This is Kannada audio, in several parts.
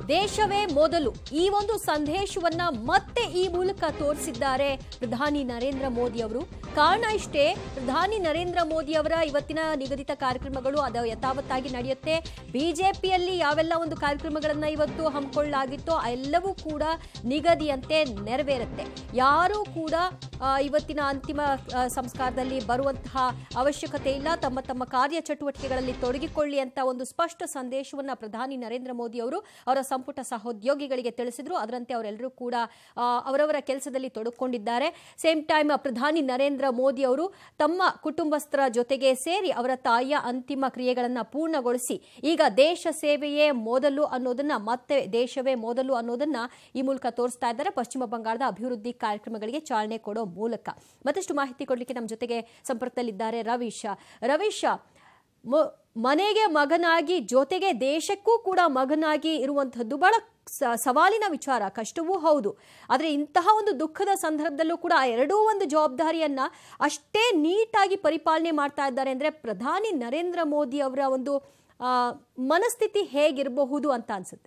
ದೇಶವೇ ಮೊದಲು ಈ ಒಂದು ಸಂದೇಶವನ್ನ ಮತ್ತೆ ಈ ಮೂಲಕ ತೋರಿಸಿದ್ದಾರೆ ಪ್ರಧಾನಿ ನರೇಂದ್ರ ಮೋದಿ ಅವರು ಕಾರಣ ಇಷ್ಟೇ ಪ್ರಧಾನಿ ನರೇಂದ್ರ ಮೋದಿ ಅವರ ಇವತ್ತಿನ ನಿಗದಿತ ಕಾರ್ಯಕ್ರಮಗಳು ಅದು ಯಥಾವತ್ತಾಗಿ ನಡೆಯುತ್ತೆ ಬಿಜೆಪಿಯಲ್ಲಿ ಯಾವೆಲ್ಲ ಒಂದು ಕಾರ್ಯಕ್ರಮಗಳನ್ನ ಇವತ್ತು ಹಮ್ಮಿಕೊಳ್ಳಲಾಗಿತ್ತೋ ಆ ಎಲ್ಲವೂ ಕೂಡ ನಿಗದಿಯಂತೆ ನೆರವೇರುತ್ತೆ ಯಾರೂ ಕೂಡ ಆ, ಇವತ್ತಿನ ಅಂತಿಮ ಆ, ಸಂಸ್ಕಾರದಲ್ಲಿ ಬರುವಂತಹ ಅವಶ್ಯಕತೆ ಇಲ್ಲ ತಮ್ಮ ತಮ್ಮ ಕಾರ್ಯ ಚಟುವಟಿಕೆಗಳಲ್ಲಿ ತೊಡಗಿಕೊಳ್ಳಿ ಅಂತ ಒಂದು ಸ್ಪಷ್ಟ ಸಂದೇಶವನ್ನ ಪ್ರಧಾನಿ ನರೇಂದ್ರ ಮೋದಿ ಅವರು ಅವರ ಸಂಪುಟ ಸಹೋದ್ಯೋಗಿಗಳಿಗೆ ತಿಳಿಸಿದ್ರು ಅದರಂತೆ ಅವರೆಲ್ಲರೂ ಕೂಡ ಆ, ಅವರವರ ಕೆಲಸದಲ್ಲಿ ತೊಡಗಿಕೊಂಡಿದ್ದಾರೆ ಸೇಮ್ ಟೈಮ್ ಪ್ರಧಾನಿ ನರೇಂದ್ರ ಮೋದಿ ಅವರು ತಮ್ಮ ಕುಟುಂಬಸ್ಥರ ಜೊತೆಗೆ ಸೇರಿ ಅವರ ತಾಯಿಯ ಅಂತಿಮ ಕ್ರಿಯೆಗಳನ್ನ ಪೂರ್ಣಗೊಳಿಸಿ ಈಗ ದೇಶ ಸೇವೆಯೇ ಮೊದಲು ಅನ್ನೋದನ್ನ ಮತ್ತೆ ದೇಶವೇ ಮೊದಲು ಅನ್ನೋದನ್ನ ಈ ಮೂಲಕ ತೋರಿಸ್ತಾ ಇದ್ದಾರೆ ಪಶ್ಚಿಮ ಬಂಗಾಳದ ಅಭಿವೃದ್ಧಿ ಕಾರ್ಯಕ್ರಮಗಳಿಗೆ ಚಾಲನೆ ಕೊಡೋ ಮೂಲಕ ಮತ್ತಷ್ಟು ಮಾಹಿತಿ ಕೊಡಲಿಕ್ಕೆ ನಮ್ಮ ಜೊತೆಗೆ ಸಂಪರ್ಕದಲ್ಲಿದ್ದಾರೆ ರವೀಶ್ ರವೀಶ್ ಮ- ಮನೆಗೆ ಮಗನಾಗಿ ಜೊತೆಗೆ ದೇಶಕ್ಕೂ ಕೂಡ ಮಗನಾಗಿ ಇರುವಂತಹದ್ದು ಬಹಳ ಸ- ಸವಾಲಿನ ವಿಚಾರ ಕಷ್ಟವೂ ಹೌದು ಆದರೆ ಇಂತಹ ಒಂದು ದುಃಖದ ಸಂದರ್ಭದಲ್ಲೂ ಕೂಡ ಆ ಎರಡೂ ಒಂದು ಜವಾಬ್ದಾರಿಯನ್ನ ಅಷ್ಟೇ ನೀಟಾಗಿ ಪರಿಪಾಲನೆ ಮಾಡ್ತಾ ಇದ್ದಾರೆ ಅಂದ್ರೆ ಪ್ರಧಾನಿ ನರೇಂದ್ರ ಮೋದಿ ಅವರ ಒಂದು ಆ, ಮನಸ್ಥಿತಿ ಹೇಗಿರಬಹುದು ಅಂತ ಅನ್ಸುತ್ತೆ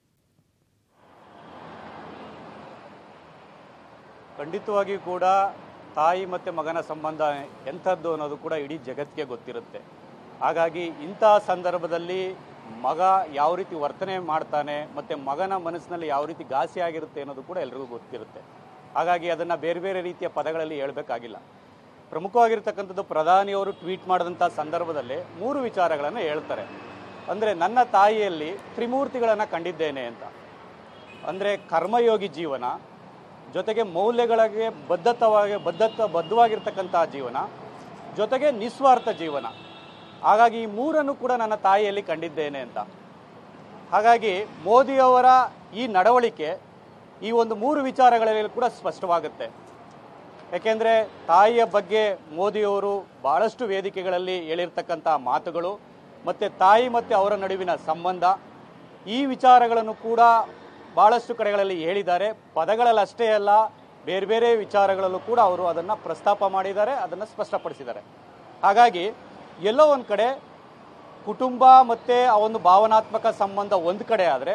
ಖಂಡಿತವಾಗಿಯೂ ಕೂಡ ತಾಯಿ ಮತ್ತು ಮಗನ ಸಂಬಂಧ ಎಂಥದ್ದು ಅನ್ನೋದು ಕೂಡ ಇಡೀ ಜಗತ್ತಿಗೆ ಗೊತ್ತಿರುತ್ತೆ ಹಾಗಾಗಿ ಇಂತಹ ಸಂದರ್ಭದಲ್ಲಿ ಮಗ ಯಾವ ರೀತಿ ವರ್ತನೆ ಮಾಡ್ತಾನೆ ಮತ್ತು ಮಗನ ಮನಸ್ಸಿನಲ್ಲಿ ಯಾವ ರೀತಿ ಘಾಸಿ ಆಗಿರುತ್ತೆ ಅನ್ನೋದು ಕೂಡ ಎಲ್ರಿಗೂ ಗೊತ್ತಿರುತ್ತೆ ಹಾಗಾಗಿ ಅದನ್ನು ಬೇರೆ ಬೇರೆ ರೀತಿಯ ಪದಗಳಲ್ಲಿ ಹೇಳಬೇಕಾಗಿಲ್ಲ ಪ್ರಮುಖವಾಗಿರ್ತಕ್ಕಂಥದ್ದು ಪ್ರಧಾನಿಯವರು ಟ್ವೀಟ್ ಮಾಡಿದಂಥ ಸಂದರ್ಭದಲ್ಲಿ ಮೂರು ವಿಚಾರಗಳನ್ನು ಹೇಳ್ತಾರೆ ಅಂದರೆ ನನ್ನ ತಾಯಿಯಲ್ಲಿ ತ್ರಿಮೂರ್ತಿಗಳನ್ನು ಕಂಡಿದ್ದೇನೆ ಅಂತ ಅಂದರೆ ಕರ್ಮಯೋಗಿ ಜೀವನ ಜೊತೆಗೆ ಮೌಲ್ಯಗಳಿಗೆ ಬದ್ಧತವಾಗಿ ಬದ್ಧತ ಬದ್ಧವಾಗಿರ್ತಕ್ಕಂತಹ ಜೀವನ ಜೊತೆಗೆ ನಿಸ್ವಾರ್ಥ ಜೀವನ ಹಾಗಾಗಿ ಈ ಮೂರನ್ನು ಕೂಡ ನನ್ನ ತಾಯಿಯಲ್ಲಿ ಕಂಡಿದ್ದೇನೆ ಅಂತ ಹಾಗಾಗಿ ಮೋದಿಯವರ ಈ ನಡವಳಿಕೆ ಈ ಒಂದು ಮೂರು ವಿಚಾರಗಳಲ್ಲಿ ಕೂಡ ಸ್ಪಷ್ಟವಾಗುತ್ತೆ ಯಾಕೆಂದರೆ ತಾಯಿಯ ಬಗ್ಗೆ ಮೋದಿಯವರು ಭಾಳಷ್ಟು ವೇದಿಕೆಗಳಲ್ಲಿ ಹೇಳಿರ್ತಕ್ಕಂಥ ಮಾತುಗಳು ಮತ್ತು ತಾಯಿ ಮತ್ತು ಅವರ ನಡುವಿನ ಸಂಬಂಧ ಈ ವಿಚಾರಗಳನ್ನು ಕೂಡ ಭಾಳಷ್ಟು ಕಡೆಗಳಲ್ಲಿ ಹೇಳಿದ್ದಾರೆ ಪದಗಳಲ್ಲಿ ಅಷ್ಟೇ ಅಲ್ಲ ಬೇರೆ ಬೇರೆ ವಿಚಾರಗಳಲ್ಲೂ ಕೂಡ ಅವರು ಅದನ್ನು ಪ್ರಸ್ತಾಪ ಮಾಡಿದ್ದಾರೆ ಅದನ್ನು ಸ್ಪಷ್ಟಪಡಿಸಿದ್ದಾರೆ ಹಾಗಾಗಿ ಎಲ್ಲೋ ಒಂದು ಕಡೆ ಕುಟುಂಬ ಮತ್ತು ಆ ಒಂದು ಭಾವನಾತ್ಮಕ ಸಂಬಂಧ ಒಂದು ಕಡೆ ಆದರೆ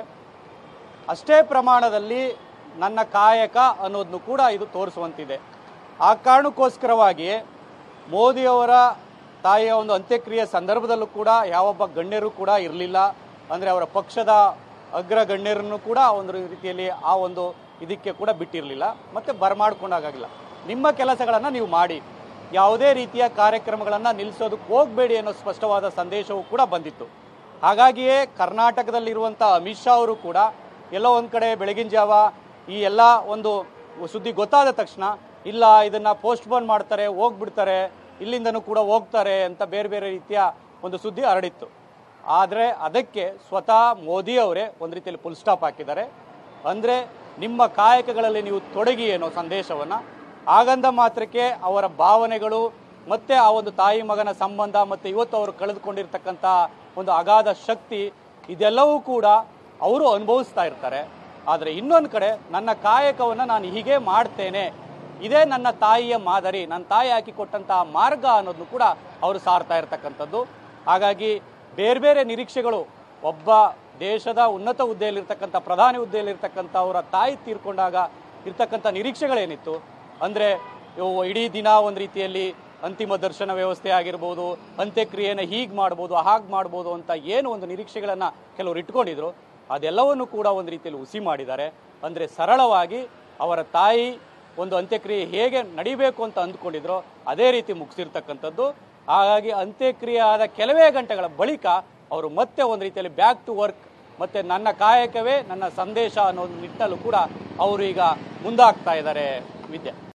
ಅಷ್ಟೇ ಪ್ರಮಾಣದಲ್ಲಿ ನನ್ನ ಕಾಯಕ ಅನ್ನೋದನ್ನು ಕೂಡ ಇದು ತೋರಿಸುವಂತಿದೆ ಆ ಕಾರಣಕ್ಕೋಸ್ಕರವಾಗಿಯೇ ಮೋದಿಯವರ ತಾಯಿಯ ಒಂದು ಅಂತ್ಯಕ್ರಿಯೆ ಸಂದರ್ಭದಲ್ಲೂ ಕೂಡ ಯಾವೊಬ್ಬ ಗಣ್ಯರು ಕೂಡ ಇರಲಿಲ್ಲ ಅಂದರೆ ಅವರ ಪಕ್ಷದ ಅಗ್ರ ಗಣ್ಯರನ್ನು ಕೂಡ ಒಂದು ರೀತಿಯಲ್ಲಿ ಆ ಒಂದು ಇದಕ್ಕೆ ಕೂಡ ಬಿಟ್ಟಿರಲಿಲ್ಲ ಮತ್ತು ಬರಮಾಡ್ಕೊಂಡಾಗಿಲ್ಲ ನಿಮ್ಮ ಕೆಲಸಗಳನ್ನು ನೀವು ಮಾಡಿ ಯಾವುದೇ ರೀತಿಯ ಕಾರ್ಯಕ್ರಮಗಳನ್ನು ನಿಲ್ಲಿಸೋದಕ್ಕೆ ಹೋಗಬೇಡಿ ಅನ್ನೋ ಸ್ಪಷ್ಟವಾದ ಸಂದೇಶವೂ ಕೂಡ ಬಂದಿತ್ತು ಹಾಗಾಗಿಯೇ ಕರ್ನಾಟಕದಲ್ಲಿರುವಂಥ ಅಮಿತ್ ಶಾ ಅವರು ಕೂಡ ಎಲ್ಲೋ ಒಂದು ಕಡೆ ಬೆಳಗಿನ ಜಾವ ಈ ಎಲ್ಲ ಒಂದು ಸುದ್ದಿ ಗೊತ್ತಾದ ತಕ್ಷಣ ಇಲ್ಲ ಇದನ್ನು ಪೋಸ್ಟ್ಪೋನ್ ಮಾಡ್ತಾರೆ ಹೋಗ್ಬಿಡ್ತಾರೆ ಇಲ್ಲಿಂದನೂ ಕೂಡ ಹೋಗ್ತಾರೆ ಅಂತ ಬೇರೆ ಬೇರೆ ರೀತಿಯ ಒಂದು ಸುದ್ದಿ ಹರಡಿತ್ತು ಆದರೆ ಅದಕ್ಕೆ ಸ್ವತಃ ಮೋದಿ ಅವರೇ ಒಂದು ರೀತಿಯಲ್ಲಿ ಫುಲ್ ಸ್ಟಾಪ್ ಹಾಕಿದ್ದಾರೆ ಅಂದರೆ ನಿಮ್ಮ ಕಾಯಕಗಳಲ್ಲಿ ನೀವು ತೊಡಗಿ ಅನ್ನೋ ಸಂದೇಶವನ್ನು ಆಗಂದ ಮಾತ್ರಕ್ಕೆ ಅವರ ಭಾವನೆಗಳು ಮತ್ತೆ ಆ ಒಂದು ತಾಯಿ ಮಗನ ಸಂಬಂಧ ಮತ್ತು ಇವತ್ತು ಅವರು ಕಳೆದುಕೊಂಡಿರ್ತಕ್ಕಂಥ ಒಂದು ಅಗಾಧ ಶಕ್ತಿ ಇದೆಲ್ಲವೂ ಕೂಡ ಅವರು ಅನುಭವಿಸ್ತಾ ಇರ್ತಾರೆ ಆದರೆ ಇನ್ನೊಂದು ಕಡೆ ನನ್ನ ಕಾಯಕವನ್ನು ನಾನು ಹೀಗೆ ಮಾಡ್ತೇನೆ ಇದೇ ನನ್ನ ತಾಯಿಯ ಮಾದರಿ ನನ್ನ ತಾಯಿ ಹಾಕಿಕೊಟ್ಟಂತಹ ಮಾರ್ಗ ಅನ್ನೋದನ್ನು ಕೂಡ ಅವರು ಸಾರ್ತಾ ಇರ್ತಕ್ಕಂಥದ್ದು ಹಾಗಾಗಿ ಬೇರೆ ಬೇರೆ ನಿರೀಕ್ಷೆಗಳು ಒಬ್ಬ ದೇಶದ ಉನ್ನತ ಹುದ್ದೆಯಲ್ಲಿರ್ತಕ್ಕಂಥ ಪ್ರಧಾನಿ ಹುದ್ದೆಯಲ್ಲಿರ್ತಕ್ಕಂಥ ಅವರ ತಾಯಿ ತೀರ್ಕೊಂಡಾಗ ಇರ್ತಕ್ಕಂಥ ನಿರೀಕ್ಷೆಗಳೇನಿತ್ತು ಅಂದರೆ ಇಡೀ ದಿನ ಒಂದು ರೀತಿಯಲ್ಲಿ ಅಂತಿಮ ದರ್ಶನ ವ್ಯವಸ್ಥೆ ಆಗಿರ್ಬೋದು ಅಂತ್ಯಕ್ರಿಯೆನ ಹೀಗೆ ಮಾಡ್ಬೋದು ಹಾಗೆ ಮಾಡ್ಬೋದು ಅಂತ ಏನು ಒಂದು ನಿರೀಕ್ಷೆಗಳನ್ನು ಕೆಲವರು ಇಟ್ಕೊಂಡಿದ್ರು ಅದೆಲ್ಲವನ್ನು ಕೂಡ ಒಂದು ರೀತಿಯಲ್ಲಿ ಹುಸಿ ಮಾಡಿದ್ದಾರೆ ಅಂದರೆ ಸರಳವಾಗಿ ಅವರ ತಾಯಿ ಒಂದು ಅಂತ್ಯಕ್ರಿಯೆ ಹೇಗೆ ನಡಿಬೇಕು ಅಂತ ಅಂದ್ಕೊಂಡಿದ್ರೋ ಅದೇ ರೀತಿ ಮುಗಿಸಿರ್ತಕ್ಕಂಥದ್ದು ಹಾಗಾಗಿ ಅಂತ್ಯಕ್ರಿಯೆ ಆದ ಕೆಲವೇ ಗಂಟೆಗಳ ಬಳಿಕ ಅವರು ಮತ್ತೆ ಒಂದು ರೀತಿಯಲ್ಲಿ ಬ್ಯಾಕ್ ಟು ವರ್ಕ್ ಮತ್ತೆ ನನ್ನ ಕಾಯಕವೇ ನನ್ನ ಸಂದೇಶ ಅನ್ನೋ ನಿಟ್ಟಲ್ಲೂ ಕೂಡ ಅವರು ಈಗ ಮುಂದಾಗ್ತಾ ಇದ್ದಾರೆ ವಿದ್ಯೆ